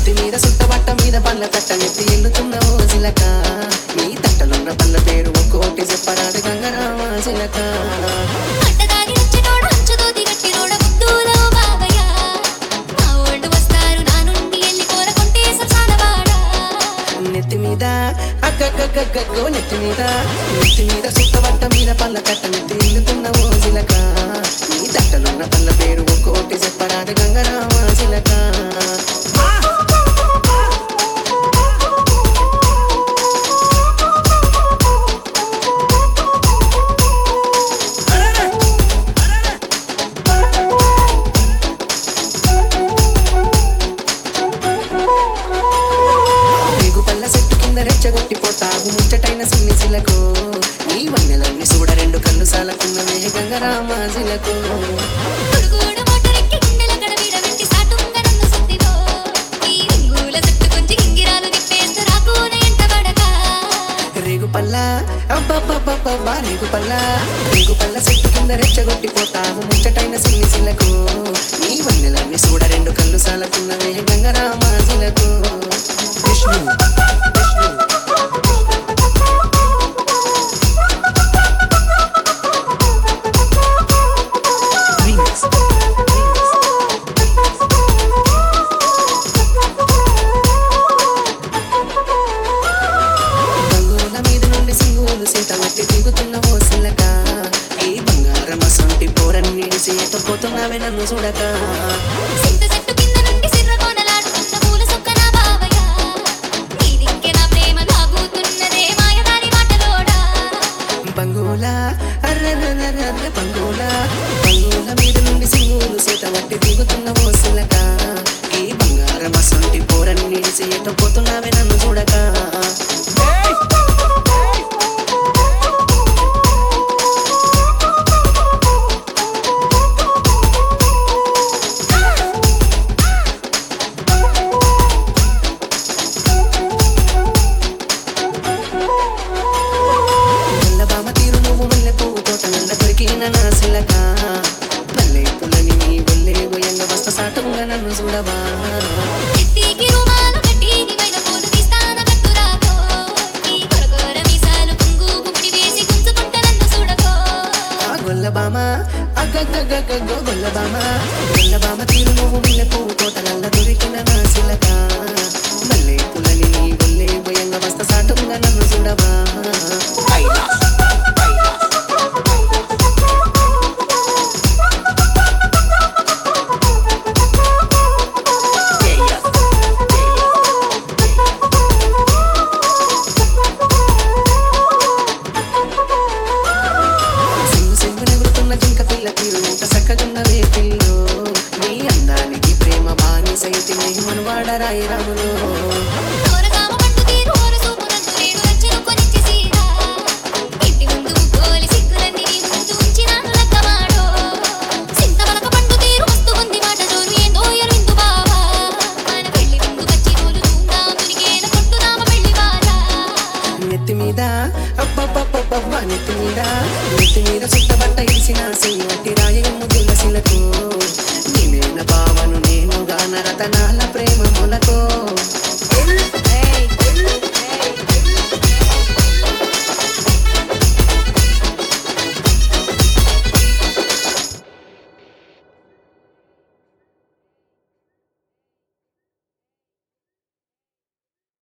నెత్తి మీద సుట్టబట్ట మీద పళ్ళ కట్ట నెత్తి ఎల్లుతున్న ఓ చిలక నీ తట్టలున్న పళ్ళ పేరు ఒక్కోటి చెప్పరాదు గంగరామ చిలక అడ్డదారి వచ్చేటోడు అంచుదోతి గట్టినోడ ముద్దులో బాబయ్య నా ఓల్డ్ వస్తారు నా నుండి ఎల్లి కోరకుంటే సంసారవాడా నెత్తి మీద అగ్గగ్గగ్గగ్గో నెత్తి మీద నెత్తి మీద సుట్టబట్ట మీద పళ్ళ కట్ట నెత్తి ఎల్లుతున్న ఓ చిలక నీ తట్టలున్న పళ్ళ పేరు ఒక్కోటి చెప్పరాదు గంగరామ చిలక రేగు పళ్ళ చెట్టు కింద రెచ్చగొట్టి పోతావు ముచ్చటైన సిన్ని శిలకు నీ వన్నెలన్నీ చూడ రెండు కళ్ళు సాలకున్నవే గంగరామ శిలకు పురుగుడు మోటరెక్కి గుండెల గడబిడ వెంటి సాటుంగ నన్ను సుత్తివో ఈ రింగుల చుట్టు కొంచెం గింగిరాలు తిప్పేస్తూ రాకున ఎంట పడక రేగు పల్ల అబ్బబ్బబ్బబ్బబ్బా రేగు పల్ల రేగు పల్ల చెట్టు కింద రెచ్చగొట్టి పోతావు ముచ్చటైన సిన్ని శిలకు నీ వన్నెలన్నీ చూడ రెండు కళ్ళు సాలకున్నవే గంగరామ శిలకు విష్ణు విష్ణు Remix. బంగుల మీద నుండి సింగులు సీత మట్టి దిగుతున్న ఓ సిల్లక ఈ బంగారం అసంటి పోరన్ని సీత పోతున్నావే నన్ను చూడక సింత చెట్టు కింద నుండి సిర్ర కోనలాడుతున్న పూల సొక్క నా బావయ్య నీ దిక్కే నా ప్రేమ లాగుతున్నదే మాయదారి మాటలోడా బంగుల అర్రర్రర్రర్ర బంగుల బంగుల మీద నుండి సింగులు సీత మట్టి దిగుతున్న ఓ సిల్లక ఈ బంగారం అసంటి పోరన్ని సీత పోతున్నావే నన్ను చూడక నల్లబామ తీరు నువ్వు మల్లె పువ్వు తోట నల్ల దొరికిన నా సిలక నల్లే పుల్లని నీ ఒల్లే గోయంగ వస్త సాటుగా నన్ను చూడవా ఎత్తికి రుమాలు కట్టి నీ పైన పూలు తీస్తాన కట్టురాకో నీ కొరకొర మీసాలు కుంగు కుపిడి వేసి గుంజుకుంట నన్ను చూడకో ఆ గొల్లబామ అగ్గగ్గగ్గగ్గో గొల్లబామ గొల్లబామ తీరు నువ్వు మల్లె పువ్వు తోట నల్ల దొరికిన నా సిలక నల్లే పుల్లని నీ ఒల్లే గోయంగ వస్త సాటుగా నన్ను చూడవా సింగు సింగు నెగురుతున్న జింక పిల్ల తీరు ఎంత చక్కగున్నవే పిల్లు నీ అందానికి ప్రేమ బానిసైతి మహిమను వాడరాయి రాములు తోరగామ పట్టు తీరు ఓర సూపు నన్ను నేను రచ్చను కొనిచ్చి సీరా ఇంటి ముందు గోలి సిగ్గులన్నీ నీ ముందు ఉంచినాను లక్కమాడో సింత వలక పండు తీరు మస్తు ఉంది మాట జోరు ఏందో ఎరుందు బావా మన పెళ్లి ముందు కచ్చి రోజు దూందా మునిగేల కొట్టుదామ పెళ్లి వారా నెత్తి మీద అబ్బబ్బబ్బబ్బ నెత్తి మీద నెత్తి మీద చుట్టబట్ట ఇరిసిన సింగటి రాయి ముద్దుల శిలకు నేనేన బావను నేను గాన రతనాల